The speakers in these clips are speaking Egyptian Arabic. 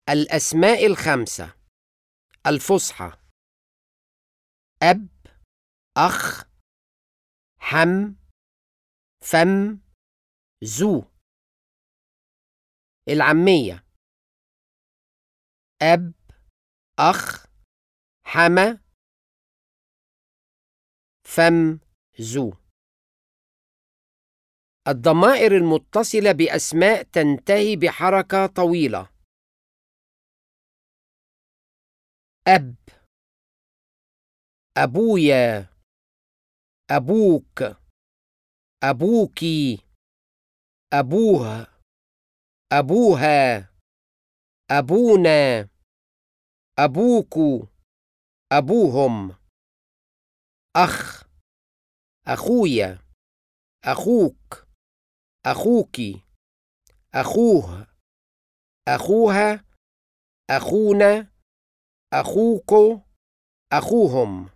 الأسماء الخمسة الفصحى أب أخ حم فم زو العمية أب أخ حما فم زو الضمائر المتصلة بأسماء تنتهي بحركة طويلة أب أبويا أبوك أبوكي أبوه أبوها أبونا أبوكو أبوهم أخ أخويا أخوك أخوكي أخوه أخوها أخونا أخوكو أخوهم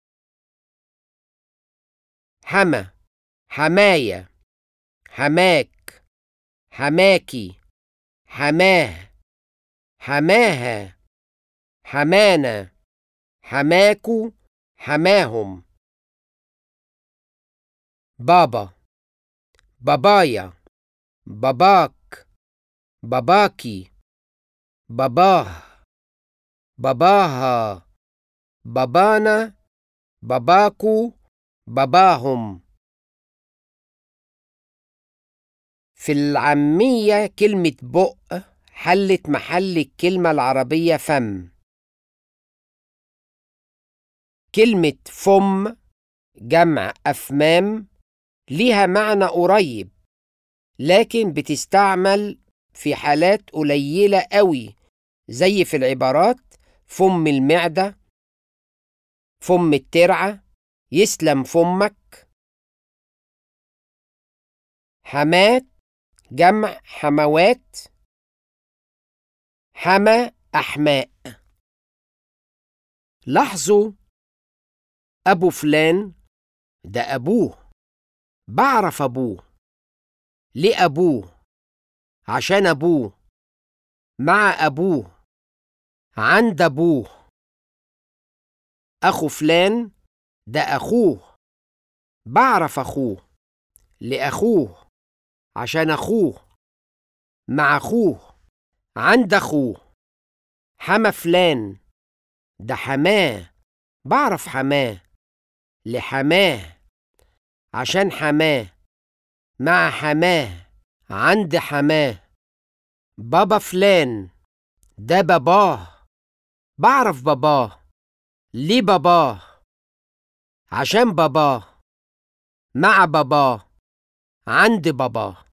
حما حماية حماك حماكي حماه حماها حمانا حماكو حماهم بابا بابايا باباك باباكي باباه باباها بابانا باباكو باباهم في العامية كلمة بق حلت محل الكلمة العربية فم كلمة فم جمع أفمام ليها معنى قريب لكن بتستعمل في حالات قليلة قوي زي في العبارات فم المعدة فم الترعة يسلم فمك حمات جمع حموات حما أحماء لاحظوا أبو فلان ده أبوه بعرف أبوه ليه أبوه عشان أبوه مع أبوه عند أبوه أخو فلان ده أخوه بعرف أخوه لأخوه عشان أخوه مع أخوه عند أخوه حما فلان ده حماه بعرف حماه لحماه عشان حماه مع حماه عند حماه بابا فلان ده باباه بعرف باباه ليه باباه عشان باباه مع باباه عند باباه